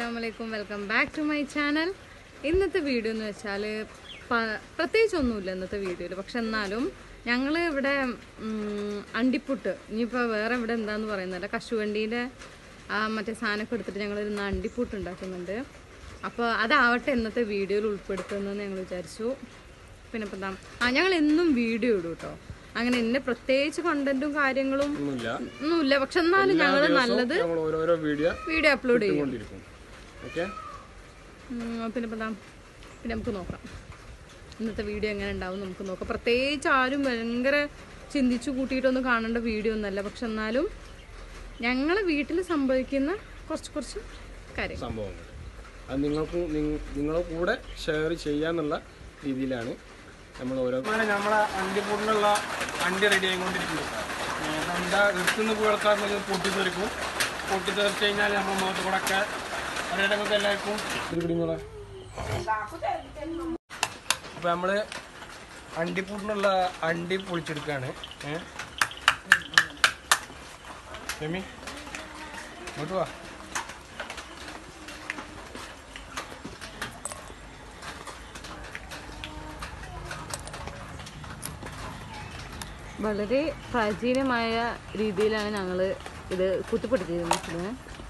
അസ്സാം വലൈക്കും welcome back to my channel ഇന്നത്തെ വീഡിയോ എന്ന് വെച്ചാൽ പ്രത്യേകിച്ചൊന്നുമില്ല ഇന്നത്തെ വീഡിയോയിൽ പക്ഷെ എന്നാലും ഞങ്ങൾ ഇവിടെ ഉം, അണ്ടിപ്പുട്ട് ഇനിയിപ്പോൾ വേറെ ഇവിടെ എന്താന്ന് പറയുന്നില്ല കശുവണ്ടീൻ്റെ ആ മറ്റേ സാധനമൊക്കെ എടുത്തിട്ട് ഞങ്ങൾ ഇന്ന് അണ്ടിപ്പുട്ട് ഉണ്ടാക്കുന്നുണ്ട് അപ്പോൾ അതാവട്ടെ ഇന്നത്തെ വീഡിയോയിൽ ഉൾപ്പെടുത്തുന്നതെന്ന് ഞങ്ങൾ വിചാരിച്ചു പിന്നെ ഇപ്പം എന്താ ആ ഞങ്ങൾ എന്നും വീഡിയോ ഇടും കേട്ടോ അങ്ങനെ എന്നെ പ്രത്യേകിച്ച് കണ്ടന്റും കാര്യങ്ങളും ഒന്നുമില്ല ഒന്നുമില്ല പക്ഷെ എന്നാലും ഞങ്ങൾ നല്ലത് ഞങ്ങൾ ഓരോരോ വീഡിയോ വീഡിയോ അപ്ലോഡ് ചെയ്യും കൊണ്ടിരിക്കും ഓക്കെ ഉം, പിന്നെ ഇപ്പം ദാ, പിന്നെ നമുക്ക് നോക്കാം ഇന്നത്തെ വീഡിയോ എങ്ങനെ ഉണ്ടാവും നമുക്ക് നോക്കാം പ്രത്യേകിച്ച് ആരും ഭയങ്കര ചിന്തിച്ചു കൂട്ടിയിട്ടൊന്നും കാണേണ്ട വീഡിയോ ഒന്നല്ല പക്ഷെ എന്നാലും ഞങ്ങളെ വീട്ടിൽ സംഭവിക്കുന്ന കുറച്ച് കുറച്ച് കാര്യങ്ങൾ സംഭവങ്ങൾ അത് നിങ്ങൾക്ക് നിങ്ങളെ കൂടെ ഷെയർ ചെയ്യാന്നുള്ള രീതിയിലാണ് നമ്മൾ ഓരോ നമ്മളെ അണ്ടിപ്പൂടിനുള്ള അണ്ടി റെഡി ആയിക്കൊണ്ടിരിക്കുന്നത് എന്താ എടുത്തുനിന്ന് പോയി ആൾക്കാർ പൊട്ടിത്തെറിക്കും പൊട്ടിത്തെറിച്ച് കഴിഞ്ഞാൽ നമ്മൾ മുഖത്ത് കൂടെ ഒക്കെ അറിയാനൊക്കെ എല്ലാവർക്കും ഇത് പിടിങ്ങളെ അപ്പൊ നമ്മള് അണ്ടിപ്പൂട്ടിനുള്ള അണ്ടി പൊളിച്ചെടുക്കാണ് ഏഹ് രമി ഇങ്ങോട്ട് വാ വളരെ പ്രാചീനമായ രീതിയിലാണ് ഞങ്ങൾ ഇത് കുത്തിപ്പിടുത്തിയിരുന്നത്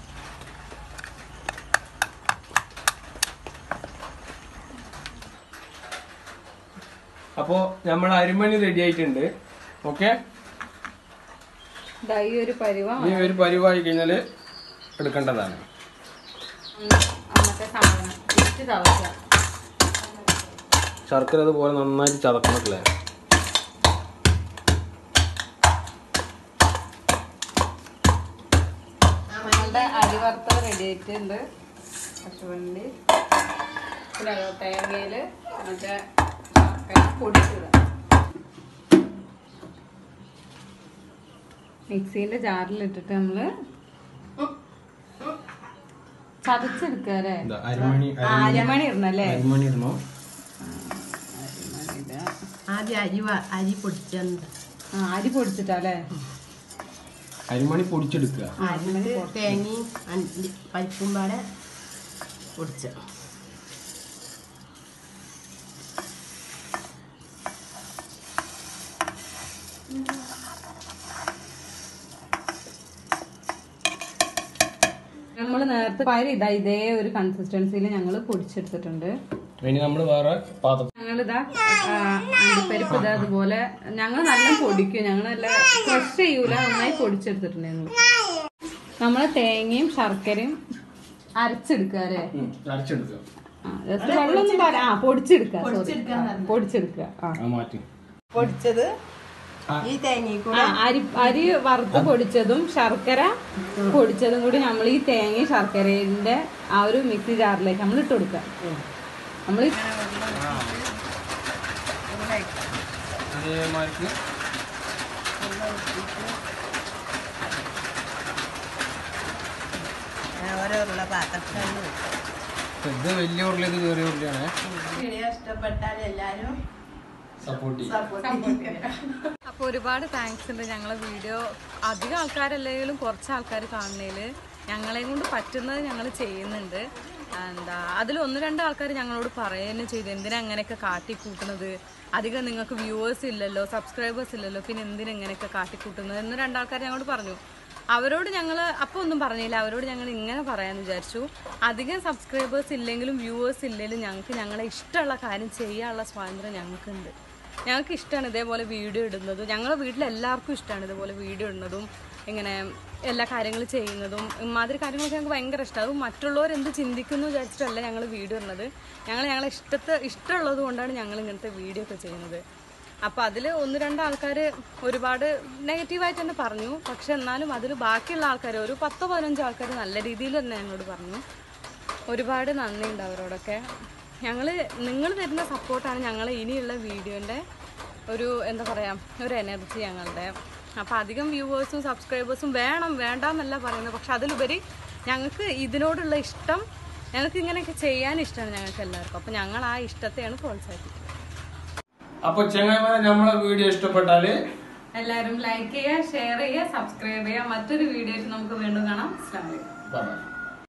അപ്പോ നമ്മൾ അരിമണി റെഡി ആയിട്ടുണ്ട് ഓക്കെ ഈ ഒരു പരിവം ഇനി ഒരു പരിവായി കഴിഞ്ഞാല് എടുക്കേണ്ടതാണ് അന്നത്തെ സാധനം ഇട്ട് തവച്ച ശർക്കര അതുപോലെ നന്നായിട്ട് ചതക്കണല്ലേ നമ്മളുടെ അരി വറുത്തത് റെഡി ആയിട്ടുണ്ട് കശുവണ്ടി പിന്നെ തേങ്ങയില് മറ്റേ ശർക്കര പൊടിച്ചിടുക മിക്സീന്റെ ജാറിലിട്ടിട്ട് നമ്മള് ചതച്ചെടുക്കുക അല്ലേ എന്താ അരിമണി അരമണി ഇടണല്ലേ അരിമണി ഇടണോ ആദ്യം അരി വ- അരി പൊടിച്ചത് ആ അരി പൊടിച്ചിട്ടല്ലേ അരിമണി പൊടിച്ചെടുക്കുക അരിമണി തേങ്ങയും അണ്ടി പരിപ്പും പാടെ പൊടിച്ച നമ്മൾ നേരത്തെ പയർ ഇതാ ഇതേ ഒരു കൺസിസ്റ്റൻസിയിൽ ഞങ്ങൾ പൊടിച്ചെടുത്തിട്ടുണ്ട് ഇനി നമ്മൾ വേറെ പാത്രം ഞങ്ങളിതാ ആ, അണ്ടിപ്പരിപ്പ് ഇതാ അതുപോലെ ഞങ്ങൾ നല്ല പൊടിക്കും ഞങ്ങൾ നല്ല ക്രഷ് ചെയ്യൂല നന്നായി പൊടിച്ചെടുത്തിട്ടുണ്ടായിരുന്നു നമ്മള് തേങ്ങയും ശർക്കരയും അരച്ചെടുക്കുക അല്ലേ അരച്ചെടുക്കുക ജസ്റ്റ് വെള്ളമൊന്നും പറ ആ പൊടിച്ചെടുക്കുക sorry. ആ, പൊടിച്ചെടുക്കുക ആ ആ മാറ്റി പൊടിച്ചത് ഈ തേങ്ങയും കൂടെ ആ, അരി അരി വറുത്ത് പൊടിച്ചതും ശർക്കര പൊടിച്ചതും കൂടി നമ്മൾ ഈ തേങ്ങയും ശർക്കരയുടെ ആ ഒരു മിക്സി ജാറിലേക്ക് നമ്മൾ ഇട്ട് കൊടുക്കുക നമ്മൾ അതേമാതിരി ഓരോരുള്ള പാത്രത്തിൽ ഇത് വലിയ ഉരുളിയത് ചെറിയ ഉരുളിയാണ് വീഡിയോ ഇഷ്ടപ്പെട്ടാൽ എല്ലാവരും സപ്പോർട്ട് ചെയ്യും സപ്പോർട്ട് അപ്പോൾ ഒരുപാട് താങ്ക്സ് ഉണ്ട് ഞങ്ങളെ വീഡിയോ അധികം ആൾക്കാരല്ലെങ്കിലും കുറച്ച് ആൾക്കാർ കാണുന്നതിൽ ഞങ്ങളെ കൊണ്ട് പറ്റുന്നത് ഞങ്ങൾ ചെയ്യുന്നുണ്ട് എന്താ അതിൽ ഒന്ന് രണ്ട് ആൾക്കാർ ഞങ്ങളോട് പറയുകയും ചെയ്തു എന്തിനാ അങ്ങനെയൊക്കെ കാട്ടിക്കൂട്ടുന്നത് അധികം നിങ്ങൾക്ക് വ്യൂവേഴ്സ് ഇല്ലല്ലോ സബ്സ്ക്രൈബേഴ്സ് ഇല്ലല്ലോ പിന്നെ എന്തിനാ ഇങ്ങനെയൊക്കെ കാട്ടിക്കൂട്ടുന്നത് എന്ന് രണ്ടാൾക്കാർ ഞങ്ങളോട് പറഞ്ഞു അവരോട് ഞങ്ങൾ അപ്പോൾ ഒന്നും പറഞ്ഞില്ല അവരോട് ഞങ്ങൾ ഇങ്ങനെ പറയാമെന്ന് വിചാരിച്ചു അധികം സബ്സ്ക്രൈബേഴ്സ് ഇല്ലെങ്കിലും വ്യൂവേഴ്സ് ഇല്ലെങ്കിലും ഞങ്ങൾക്ക് ഞങ്ങളെ ഇഷ്ടമുള്ള കാര്യം ചെയ്യാനുള്ള സ്വാതന്ത്ര്യം ഞങ്ങൾക്കുണ്ട് ഞങ്ങൾക്ക് ഇഷ്ടമാണ് ഇതേപോലെ വീഡിയോ ഇടുന്നതും ഞങ്ങളുടെ വീട്ടിൽ എല്ലാവർക്കും ഇഷ്ടമാണ് ഇതേപോലെ വീഡിയോ ഇടുന്നതും ഇങ്ങനെ എല്ലാ കാര്യങ്ങളും ചെയ്യുന്നതും ഇമാതിരി കാര്യങ്ങളൊക്കെ ഞങ്ങൾക്ക് ഭയങ്കര ഇഷ്ടമാണ് അത് മറ്റുള്ളവർ എന്ത് ചിന്തിക്കുന്നു വിചാരിച്ചിട്ടല്ല ഞങ്ങൾ വീഡിയോ ഇടുന്നത് ഞങ്ങൾ ഞങ്ങളെ ഇഷ്ടത്തെ ഇഷ്ടമുള്ളത് കൊണ്ടാണ് ഞങ്ങൾ ഇങ്ങനത്തെ വീഡിയോ ഒക്കെ ചെയ്യുന്നത് അപ്പോൾ അതിൽ ഒന്ന് രണ്ട് ആൾക്കാർ ഒരുപാട് നെഗറ്റീവായിട്ട് തന്നെ പറഞ്ഞു പക്ഷെ എന്നാലും അതിൽ ബാക്കിയുള്ള ആൾക്കാർ ഒരു പത്തോ പതിനഞ്ചോ ആൾക്കാർ നല്ല രീതിയിൽ തന്നെ ഞങ്ങളോട് പറഞ്ഞു ഒരുപാട് നന്ദിയുണ്ട് അവരോടൊക്കെ ഞങ്ങൾ നിങ്ങൾ തരുന്ന സപ്പോർട്ടാണ് ഞങ്ങൾ ഇനിയുള്ള വീഡിയോൻ്റെ ഒരു എന്താ പറയുക ഒരു എനർജി ഞങ്ങളുടെ അപ്പോൾ അധികം വ്യൂവേഴ്സും സബ്സ്ക്രൈബേഴ്സും വേണം വേണ്ടാന്നല്ല പറയുന്നത് പക്ഷെ അതിലുപരി ഞങ്ങൾക്ക് ഇതിനോടുള്ള ഇഷ്ടം ഞങ്ങൾക്ക് ഇങ്ങനെയൊക്കെ ചെയ്യാൻ ഇഷ്ടമാണ് ഞങ്ങൾക്ക് എല്ലാവർക്കും അപ്പോൾ ഞങ്ങൾ ആ ഇഷ്ടത്തെയാണ് പ്രോത്സാഹിപ്പിക്കുന്നത് അപ്പൊ ചെങ്ങായിമാരെ നമ്മളെ വീഡിയോ ഇഷ്ടപ്പെട്ടാല് എല്ലാവരും ലൈക്ക് ചെയ്യുക ഷെയർ ചെയ്യുക സബ്സ്ക്രൈബ് ചെയ്യുക മറ്റൊരു വീഡിയോ നമുക്ക് വീണ്ടും കാണാം അസ്സലാമു അലൈക്കും പറയാം